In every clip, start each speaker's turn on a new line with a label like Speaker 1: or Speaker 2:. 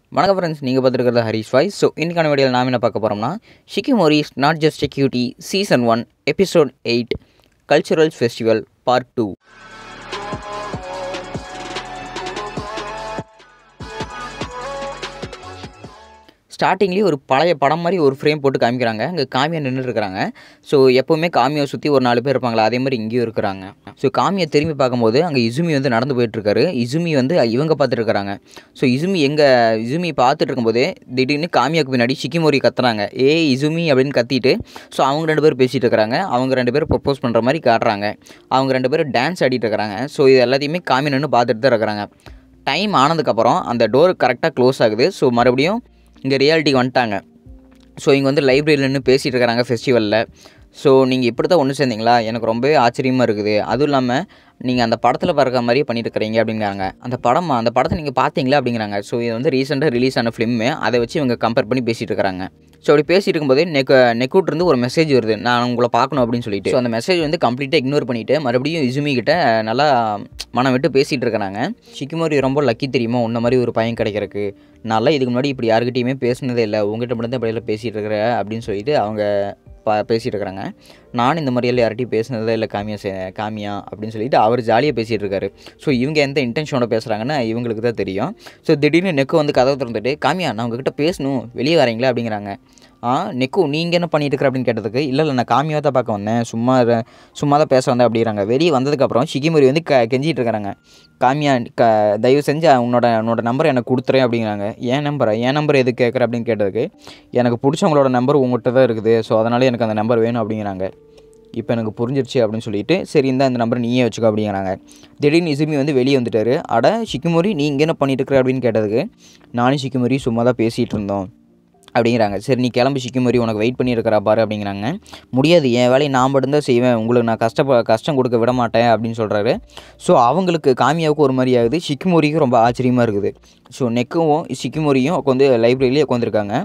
Speaker 1: வணக்கம் ஃப்ரெண்ட்ஸ் நீங்கள் பார்த்துருக்கிறது Harish voice so இன்றைக்கான வீடியோவில் நாம் என்ன பார்க்க போகிறோம்னா Shikimori is not just a cutie season one episode eight cultural festival part two ஸ்டார்டிங்லேயே ஒரு பழைய படம் மாதிரி ஒரு ஃப்ரேம் போட்டு காமிக்கிறாங்க அங்கே காமியா நின்றுட்டு இருக்கிறாங்க ஸோ எப்போவுமே காமியை சுற்றி ஒரு நாலு பேர் இருப்பாங்களா அதே மாதிரி இங்கேயும் இருக்கிறாங்க ஸோ காமியை திரும்பி பார்க்கும்போது அங்கே இசுமி வந்து நடந்து போயிட்டுருக்காரு இசுமி வந்து இவங்க பார்த்துட்டு இருக்கிறாங்க ஸோ இசுமி எங்கே இசுமி பார்த்துட்டு இருக்கும்போதே திடீர்னு காமியாவுக்கு பின்னாடி ஷிக்கிமோரி கத்துறாங்க ஏ இசுமி அப்படின்னு கத்திட்டு ஸோ அவங்க ரெண்டு பேரும் பேசிகிட்டு இருக்கிறாங்க அவங்க ரெண்டு பேரும் ப்ரப்போஸ் பண்ணுற மாதிரி காட்டுறாங்க அவங்க ரெண்டு பேரும் டான்ஸ் ஆடிட்டு இருக்கிறாங்க ஸோ இது எல்லாத்தையுமே காமி நின்று பார்த்துட்டு தான் இருக்கிறாங்க டைம் ஆனதுக்கப்புறம் அந்த டோர் கரெக்டாக க்ளோஸ் ஆகுது ஸோ மறுபடியும் இங்கே ரியாலிட்டிக்கு வந்துட்டாங்க ஸோ இங்கே வந்து லைப்ரரியில் நின்று பேசிகிட்டு இருக்கிறாங்க ஃபெஸ்டிவலில் ஸோ நீங்கள் இப்படி தான் ஒன்று சேர்ந்தீங்களா எனக்கு ரொம்பவே ஆச்சரியமாக இருக்குது அதுவும் இல்லாமல் நீங்கள் அந்த படத்தில் பார்க்குற மாதிரியே பண்ணிட்டு இருக்கிறீங்க அப்படிங்கிறாங்க அந்த படம் அந்த படத்தை நீங்கள் பார்த்தீங்களா அப்படிங்கிறாங்க ஸோ இது வந்து ரீசெண்டாக ரிலீஸ் ஆன ஃபிலிம்மு அதை வச்சு இவங்க கம்பேர் பண்ணி பேசிகிட்டு இருக்கிறாங்க ஸோ அப்படி பேசிட்டு இருக்கும்போது நெக் நெக்கூட்ருந்து ஒரு மெசேஜ் வருது நான் உங்களை பார்க்கணும் அப்படின்னு சொல்லிட்டு ஸோ அந்த மெசேஜ் வந்து கம்ப்ளீட்டாக இக்னோர் பண்ணிவிட்டு மறுபடியும் இசுமி கிட்ட நல்லா மனம் விட்டு பேசிகிட்டு இருக்கிறாங்க ஷிக்கிமோரி ரொம்ப லக்கி தெரியுமா உன்ன மாதிரி ஒரு பையன் கிடைக்கிறதுக்கு நல்லா இதுக்கு முன்னாடி இப்படி யாருக்கிட்டையுமே பேசினதே இல்லை உங்ககிட்ட மட்டும் தான் இப்படியெல்லாம் பேசிகிட்டு இருக்கிற அப்படின்னு சொல்லிட்டு அவங்க பா பேசிகிட்டு இருக்கிறாங்க நானும் இந்த மாதிரியெல்லாம் யார்ட்டையும் பேசினதே இல்லை காமியா சே காமியா அப்படின்னு சொல்லிட்டு அவர் ஜாலியாக பேசிகிட்டு இருக்காரு ஸோ இவங்க எந்த இன்டென்ஷனோட பேசுகிறாங்கன்னு இவங்களுக்கு தான் தெரியும் ஸோ திடீர்னு நெக்கு வந்து கதவை திறந்துட்டு காமியா நான் உங்ககிட்ட பேசணும் வெளியே வரீங்களா அப்படிங்கிறாங்க ஆ நெக்கு நீங்கள் என்ன பண்ணிட்டு இருக்கிற அப்படின்னு கேட்டதுக்கு இல்லை இல்லை நான் காமியாக தான் பார்க்க வந்தேன் சும்மா இரு- சும்மா தான் பேச வந்தேன் அப்படிங்கிறாங்க வெளியே வந்ததுக்கப்புறம் ஷிகிமொரி வந்து க கெஞ்சிட்டு இருக்கிறாங்க காமியா க தயவு செஞ்சு உன்னோட உன்னோட நம்பரை எனக்கு கொடுத்துறேன் அப்படிங்கிறாங்க ஏன் நம்பரை ஏன் நம்பர் எது கேட்குற அப்படின்னு கேட்டதுக்கு எனக்கு பிடிச்சவங்களோட நம்பர் உங்கள்கிட்ட தான் இருக்குது ஸோ அதனால எனக்கு அந்த நம்பர் வேணும் அப்படிங்கிறாங்க இப்போ எனக்கு புரிஞ்சிருச்சு அப்படின்னு சொல்லிட்டு சரி இந்த அந்த நம்பரை நீயே வச்சுக்கோ அப்படிங்கிறாங்க திடீர்னு இசுமி வந்து வெளியே வந்துட்டாரு அட ஷிக்கிமொரி நீ இங்கே என்ன பண்ணிட்டு இருக்கிற அப்படின்னு கேட்டதுக்கு நானும் ஷிக்கிமொரி சும்மா தான் பேசிகிட்டு இருந்தோம் அப்படிங்கிறாங்க சரி நீ கிளம்பி சிக்கிமரி உனக்கு வெயிட் பண்ணியிருக்கிறா பாரு அப்படிங்கிறாங்க முடியாது என் வேலையை நான் மட்டும்தான் செய்வேன் உங்களுக்கு நான் கஷ்டப்ப கஷ்டம் கொடுக்க விட மாட்டேன் அப்படின்னு சொல்கிறாரு ஸோ அவங்களுக்கு காமியாவுக்கு ஒரு மாதிரி ஆகுது ஷிக்கிமோரிக்கும் ரொம்ப ஆச்சரியமாக இருக்குது ஸோ நெக்கவும் ஷிக்கிமோரியும் உட்காந்து லைப்ரரியிலே உட்காந்துருக்காங்க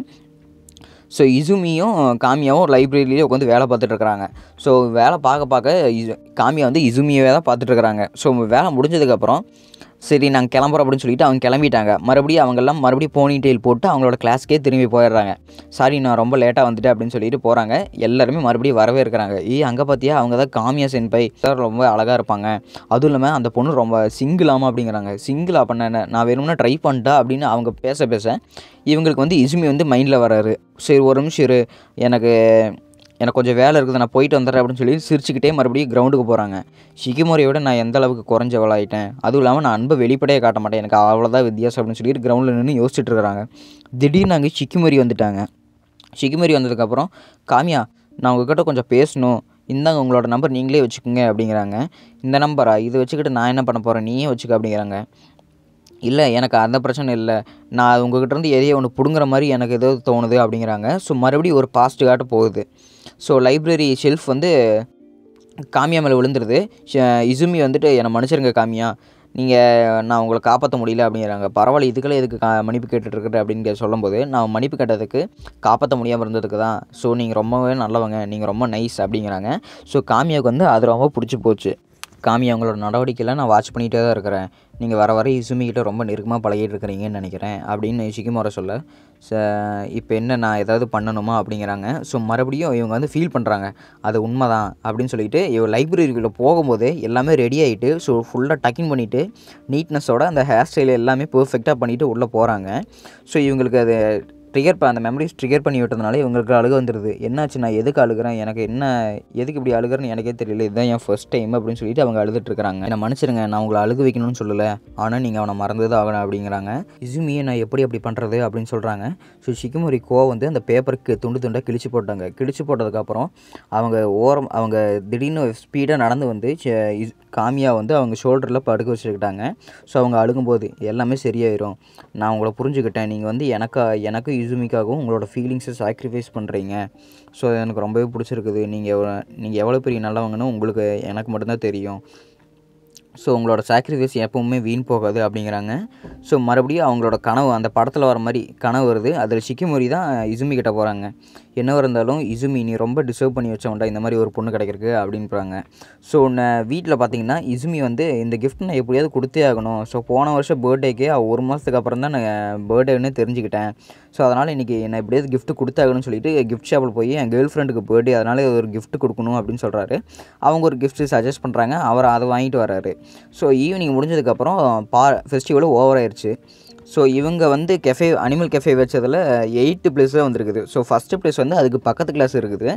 Speaker 1: ஸோ இசுமியும் காமியாவும் லைப்ரரியிலே உட்காந்து வேலை பார்த்துட்டு இருக்கிறாங்க ஸோ வேலை பார்க்க பார்க்க இசு காமியா வந்து இசுமியவே தான் பார்த்துட்டு இருக்கிறாங்க ஸோ வேலை முடிஞ்சதுக்கப்புறம் சரி நாங்கள் கிளம்புறோம் அப்படின்னு சொல்லிட்டு அவங்க கிளம்பிட்டாங்க மறுபடியும் அவங்கெல்லாம் மறுபடியும் போனி டெயில் போட்டு அவங்களோட கிளாஸ்க்கே திரும்பி போயிடுறாங்க சாரி நான் ரொம்ப லேட்டாக வந்துட்டேன் அப்படின்னு சொல்லிட்டு போகிறாங்க எல்லாருமே மறுபடியும் வரவே இருக்கிறாங்க ஏ அங்கே பார்த்தியா அவங்க தான் காமியா சென்பை சார் ரொம்ப அழகாக இருப்பாங்க அதுவும் இல்லாமல் அந்த பொண்ணு ரொம்ப சிங்கிளாமா அப்படிங்கிறாங்க சிங்கிளா பண்ண என்ன நான் வேணும்னா ட்ரை பண்ணிட்டா அப்படின்னு அவங்க பேச பேச இவங்களுக்கு வந்து இசுமி வந்து மைண்டில் வராரு சரி ஒரு நிமிஷம் இரு எனக்கு எனக்கு கொஞ்சம் வேலை இருக்குது நான் போயிட்டு வந்துடுறேன் அப்படின்னு சொல்லி சிரிச்சுக்கிட்டே மறுபடியும் கிரவுண்டுக்கு போகிறாங்க ஷிகிமோரியை விட நான் எந்த அளவுக்கு குறைஞ்சவளாயிட்டேன் அதுவும் இல்லாமல் நான் அன்பை வெளிப்படையே காட்ட மாட்டேன் எனக்கு அவ்வளோதான் வித்தியாசம் அப்படின்னு சொல்லிட்டு கிரவுண்டில் நின்று யோசிச்சுட்டு இருக்கிறாங்க திடீர்னு அங்கே ஷிக்கிமோரி வந்துட்டாங்க ஷிக்கிமோரி வந்ததுக்கப்புறம் காமியா நான் உங்ககிட்ட கொஞ்சம் பேசணும் இந்தாங்க உங்களோட நம்பர் நீங்களே வச்சுக்கோங்க அப்படிங்கிறாங்க இந்த நம்பரா இது வச்சுக்கிட்டு நான் என்ன பண்ண போகிறேன் நீயே வச்சுக்க அப்படிங்கிறாங்க இல்லை எனக்கு அந்த பிரச்சனை இல்லை நான் உங்ககிட்ட இருந்து எதையோ ஒன்று பிடுங்குற மாதிரி எனக்கு ஏதோ தோணுது அப்படிங்கிறாங்க ஸோ மறுபடியும் ஒரு பாஸ்ட் காட்ட போகுது ஸோ லைப்ரரி ஷெல்ஃப் வந்து காமியா மேலே விழுந்துருது ஷ- இசுமி வந்துட்டு என்னை மன்னிச்சிருங்க காமியா நீங்கள் நான் உங்களை காப்பாற்ற முடியல அப்படிங்கிறாங்க பரவாயில்ல இதுக்கெல்லாம் எதுக்கு கா மன்னிப்பு கேட்டுட்ருக்குற அப்படின்னு கே- சொல்லும்போது நான் மன்னிப்பு கேட்டதுக்கு காப்பாற்ற முடியாமல் இருந்ததுக்கு தான் ஸோ நீங்கள் ரொம்பவே நல்லவங்க நீங்கள் ரொம்ப நைஸ் அப்படிங்கிறாங்க ஸோ காமியாவுக்கு வந்து அது ரொம்ப பிடிச்சி போச்சு காமியா அவங்களோட நடவடிக்கையெல்லாம் நான் வாட்ச் பண்ணிகிட்டே தான் இருக்கிறேன் நீங்கள் வர வர இசுமி கிட்ட ரொம்ப நெருக்கமாக பழகிட்டு இருக்கிறீங்கன்னு நினைக்கிறேன் அப்படின்னு ஷிகிமோரை சொல்ல ச இப்போ என்ன நான் ஏதாவது பண்ணணுமா அப்படிங்கிறாங்க ஸோ மறுபடியும் இவங்க வந்து ஃபீல் பண்ணுறாங்க அது உண்மைதான் அப்படின்னு சொல்லிட்டு இவ லைப்ரரிக்குள்ளே போகும்போது எல்லாமே ரெடி ஆகிட்டு ஸோ ஃபுல்லாக டக்கிங் பண்ணிவிட்டு நீட்னஸோட அந்த ஹேர் ஸ்டைல் எல்லாமே பெர்ஃபெக்டாக பண்ணிவிட்டு உள்ளே போகிறாங்க ஸோ இவங்களுக்கு அது ட்ரிகர் அந்த மெமரிஸ் ட்ரிகர் பண்ணி விட்டதுனால இவங்களுக்கு அழுக வந்துடுது என்னாச்சு நான் எதுக்கு அழுகிறேன் எனக்கு என்ன எதுக்கு இப்படி அழுகிறேன்னு எனக்கே தெரியல இதுதான் என் ஃபர்ஸ்ட் டைம் அப்படின்னு சொல்லிட்டு அவங்க அழுதுட்டு இருக்காங்க என்னை மன்னிச்சிருங்க நான் உங்களை அழுக வைக்கணும்னு சொல்லலை ஆனால் நீங்கள் அவனை மறந்தது ஆகணும் அப்படிங்கிறாங்க இசுமியை நான் எப்படி அப்படி பண்ணுறது அப்படின்னு சொல்கிறாங்க ஸோ ஷிக்குமரி கோ வந்து அந்த பேப்பருக்கு துண்டு துண்டாக கிழிச்சு போட்டாங்க கிழிச்சு போட்டதுக்கப்புறம் அவங்க ஓரம் அவங்க திடீர்னு ஸ்பீடாக நடந்து வந்து ஷ- இஸ்- காமியா வந்து அவங்க ஷோல்டரில் படுக்க வச்சுக்கிட்டாங்க ஸோ அவங்க அழுகும்போது எல்லாமே சரியாயிரும் நான் உங்களை புரிஞ்சுக்கிட்டேன் நீங்கள் வந்து எனக்கா எனக்கு இசுமிக்காகவும் உங்களோட ஃபீலிங்ஸை சாக்ரிஃபைஸ் பண்ணுறீங்க ஸோ எனக்கு ரொம்பவே பிடிச்சிருக்குது நீங்கள் நீங்கள் எவ்வளோ பெரிய நல்லவங்கன்னு உங்களுக்கு எனக்கு மட்டும்தான் தெரியும் ஸோ உங்களோட சாக்ரிஃபைஸ் எப்பவுமே வீண் போகாது அப்படிங்கிறாங்க ஸோ மறுபடியும் அவங்களோட கனவு அந்த படத்தில் வர மாதிரி கனவு வருது அதில் ஷிக்கிமொரி தான் இசுமி கிட்ட போகிறாங்க என்னவா இருந்தாலும் இசுமி நீ ரொம்ப டிசர்வ் பண்ணி வச்சவன்டா இந்த மாதிரி ஒரு பொண்ணு கிடைக்கிறக்கு அப்படின்றாங்க ஸோ நான் வீட்டில் பார்த்தீங்கன்னா இசுமி வந்து இந்த gift நான் எப்படியாவது கொடுத்தே ஆகணும் ஸோ போன வருஷம் பர்த்டேக்கு ஒரு மாதத்துக்கு அப்புறம் தான் நான் பர்த்டேன்னு தெரிஞ்சுக்கிட்டேன் ஸோ அதனால் இன்றைக்கி நான் எப்படியாவது gift கொடுத்தாகணும்னு சொல்லிட்டு கிஃப்ட் ஷாப்பில் போய் என் கேர்ள் ஃப்ரெண்டுக்கு பர்த்டே அதனால் ஒரு gift கொடுக்கணும் அப்படின்னு சொல்கிறாரு அவங்க ஒரு gift சஜஸ்ட் பண்ணுறாங்க அவர் அதை வாங்கிட்டு வராரு ஸோ ஈவினிங் முடிஞ்சதுக்கப்புறம் பா ஃபெஸ்டிவலும் ஓவர் ஆயிடுச்சு ஸோ இவங்க வந்து கெஃபே அனிமல் கெஃபே வச்சதில் எயித்து ப்ளேஸில் வந்திருக்குது ஸோ ஃபஸ்ட்டு ப்ளேஸ் வந்து அதுக்கு பக்கத்து கிளாஸ் இருக்குது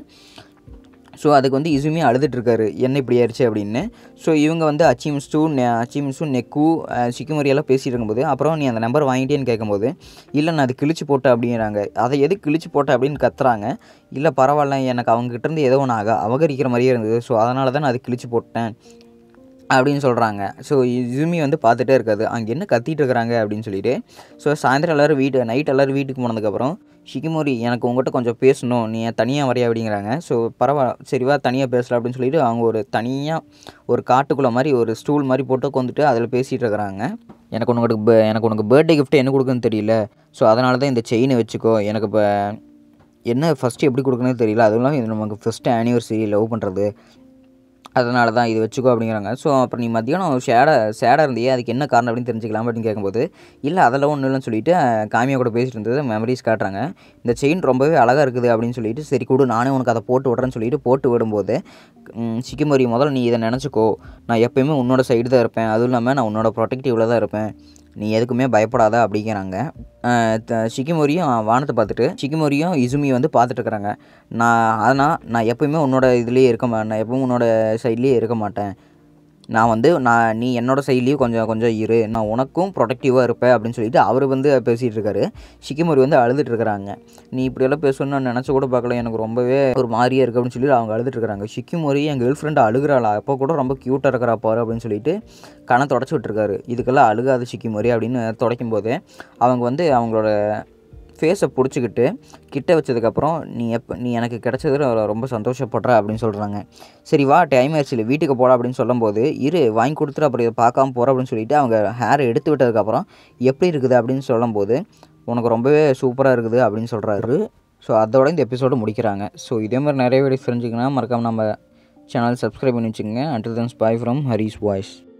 Speaker 1: ஸோ அதுக்கு வந்து இசுமே அழுதுட்டு இருக்காரு என்ன இப்படி ஆயிடுச்சு அப்படின்னு ஸோ இவங்க வந்து அச்சீவ்மெண்ட்ஸ் டூ அச்சீவ்மெண்ட்ஸ் டூ நெக்கு சிக்குமரியெல்லாம் பேசிகிட்டு இருக்கும்போது அப்புறம் நீ அந்த நம்பர் வாங்கிட்டேன்னு கேட்கும்போது இல்லை நான் அது கிழிச்சு போட்டேன் அப்படிங்கிறாங்க அதை எது கிழிச்சு போட்டேன் அப்படின்னு கத்துறாங்க இல்லை பரவாயில்ல எனக்கு அவங்ககிட்ட இருந்து ஏதோ ஒன்று அக அபகரிக்கிற மாதிரியே இருந்தது ஸோ அதனால தான் நான் அது கிழிச்சு போட்டேன் அப்படின்னு சொல்கிறாங்க ஸோ இசுமி வந்து பார்த்துட்டே இருக்காது அங்கே என்ன கத்திட்டு இருக்கிறாங்க அப்படின்னு சொல்லிட்டு ஸோ சாயந்தரம் எல்லோரும் வீட்டு நைட் எல்லோரும் வீட்டுக்கு போனதுக்கப்புறம் ஷிகிமோரி எனக்கு உங்கள்கிட்ட கொஞ்சம் பேசணும் நீ தனியாக வரையா அப்படிங்கிறாங்க ஸோ பரவாயில்ல சரிவா தனியாக பேசலாம் அப்படின்னு சொல்லிட்டு அவங்க ஒரு தனியாக ஒரு காட்டுக்குள்ளே மாதிரி ஒரு ஸ்டூல் மாதிரி போட்டு உட்காந்துட்டு அதில் பேசிகிட்டு இருக்கிறாங்க எனக்கு உனக்கு ப- எனக்கு உனக்கு பர்த்டே gift என்ன கொடுக்குன்னு தெரியல ஸோ அதனால தான் இந்த செயினை வச்சுக்கோ எனக்கு இப்போ என்ன ஃபஸ்ட்டு எப்படி கொடுக்கணும்னு தெரியல அதுவும் இல்லாமல் இது நமக்கு ஃபஸ்ட்டு ஆனிவர்சரி லவ் பண்ணுறது அதனால தான் இது வச்சுக்கோ அப்படிங்கிறாங்க ஸோ அப்புறம் நீ மத்தியானம் சேடை சேடாக இருந்தியே அதுக்கு என்ன காரணம் அப்படின்னு தெரிஞ்சுக்கலாம் அப்படின்னு கேட்கும்போது இல்லை அதெல்லாம் ஒன்றும் இல்லைன்னு சொல்லிட்டு அஹ், காமியா கூட பேசிட்டு இருந்தது மெமரிஸ் காட்டுறாங்க இந்த செயின் ரொம்பவே அழகாக இருக்குது அப்படின்னு சொல்லிட்டு சரி கொடு நானே உனக்கு அதை போட்டு விட்றேன்னு சொல்லிட்டு போட்டு விடும்போது ம், சிக்கிமரி முதல்ல நீ இதை நினச்சிக்கோ நான் எப்பயுமே உன்னோட சைடு தான் இருப்பேன் அதுவும் இல்லாமல் நான் உன்னோட ப்ரொடெக்டிவில் தான் இருப்பேன் நீ எதுக்குமே பயப்படாத அப்படிங்கிறாங்க அஹ் த- ஷிகிமோரியும் வானத்தை பார்த்துட்டு ஷிகிமோரியும் இசுமி வந்து பார்த்துட்டு இருக்கிறாங்க நான் ஆனால் நான் எப்பயுமே உன்னோட இதுலேயே இருக்க மா நான் எப்பவும் உன்னோட சைட்லேயே இருக்க மாட்டேன் நான் வந்து நான் நீ என்னோட சைட்லேயும் கொஞ்சம் கொஞ்சம் இரு நான் உனக்கும் ப்ரொடெக்டிவாக இருப்பேன் அப்படின்னு சொல்லிட்டு அவர் வந்து பேசிகிட்டு இருக்காரு ஷிக்கிமோரி வந்து அழுதுட்டு இருக்கிறாங்க நீ இப்படியெல்லாம் பேசணும்னு நான் நினச்சி கூட பார்க்கல எனக்கு ரொம்பவே ஒரு மாதிரியா இருக்குது அப்படின்னு சொல்லி அவங்க அழுதுட்டு இருக்காங்க ஷிக்கிமோரி என் கேர்ள் ஃப்ரெண்டு அழுகிறாளா அப்போ கூட ரொம்ப க்யூட்டாக இருக்கிறா பாரு அப்படின்னு சொல்லிட்டு கணை தொடச்சி விட்டுருக்காரு இதுக்கெல்லாம் அழுகாத ஷிக்கிமோரி அப்படின்னு துடைக்கும் போது அவங்க வந்து அவங்களோட ஃபேஸை பிடிச்சிக்கிட்டு கிட்ட வச்சதுக்கப்புறம் நீ எப்போ நீ எனக்கு கிடச்சதுல ரொம்ப சந்தோஷப்படுற அப்படின்னு சொல்கிறாங்க சரி வா டைம் ஆயிடுச்சு இல்லை வீட்டுக்கு போடா அப்படின்னு சொல்லும்போது இரு வாங்கி கொடுத்துட்டு அப்புறம் இதை பார்க்காம போகிற அப்படின்னு சொல்லிட்டு அவங்க ஹேர் எடுத்து விட்டதுக்கப்புறம் எப்படி இருக்குது அப்படின்னு சொல்லும்போது உனக்கு ரொம்பவே சூப்பராக இருக்குது அப்படின்னு சொல்கிறாரு ஸோ அதோட இந்த எபிசோடு முடிக்கிறாங்க ஸோ இதே மாதிரி நிறைய வீடியோஸ் தெரிஞ்சுக்கணும் மறக்காம நம்ம சேனல் சப்ஸ்கிரைப் பண்ணி வச்சுக்கோங்க until then bye from Haris voice